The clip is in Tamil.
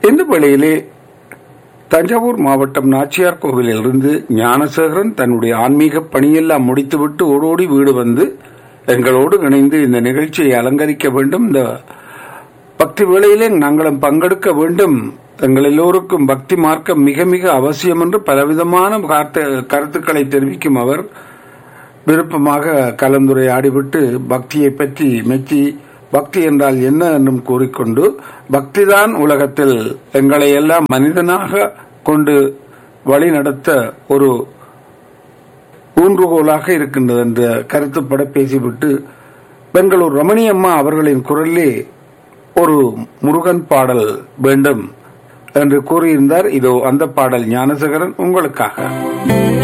இந்த வேளையிலே தஞ்சாவூர் மாவட்டம் நாச்சியார் கோவிலிலிருந்து ஞானசேகரன் தன்னுடைய ஆன்மீக பணியெல்லாம் முடித்துவிட்டு ஓடோடி வீடு வந்து எங்களோடு இணைந்து இந்த நிகழ்ச்சியை அலங்கரிக்க வேண்டும் இந்த பக்தி வேளையிலே நாங்களும் பங்கெடுக்க வேண்டும் எங்கள் எல்லோருக்கும் பக்தி மார்க்கம் மிக மிக அவசியம் என்று பலவிதமான கார்த்த- கருத்துக்களை தெரிவிக்கும் அவர் விருப்பமாக கலந்துரையாடிவிட்டு பக்தியை பற்றி மெச்சி பக்தி என்றால் என்ன என்றும் கூறிக்கொண்டு பக்திதான் உலகத்தில் எங்களை எல்லாம் மனிதனாக கொண்டு வழி நடத்த ஒரு ஊன்றுகோலாக இருக்கின்றது என்ற கருத்துப்பட பேசிவிட்டு பெங்களூர் ரமணியம்மா அவர்களின் குரலிலே ஒரு முருகன் பாடல் வேண்டும் என்று கூறியிருந்தார் இதோ அந்த பாடல் ஞானசேகரன் உங்களுக்காக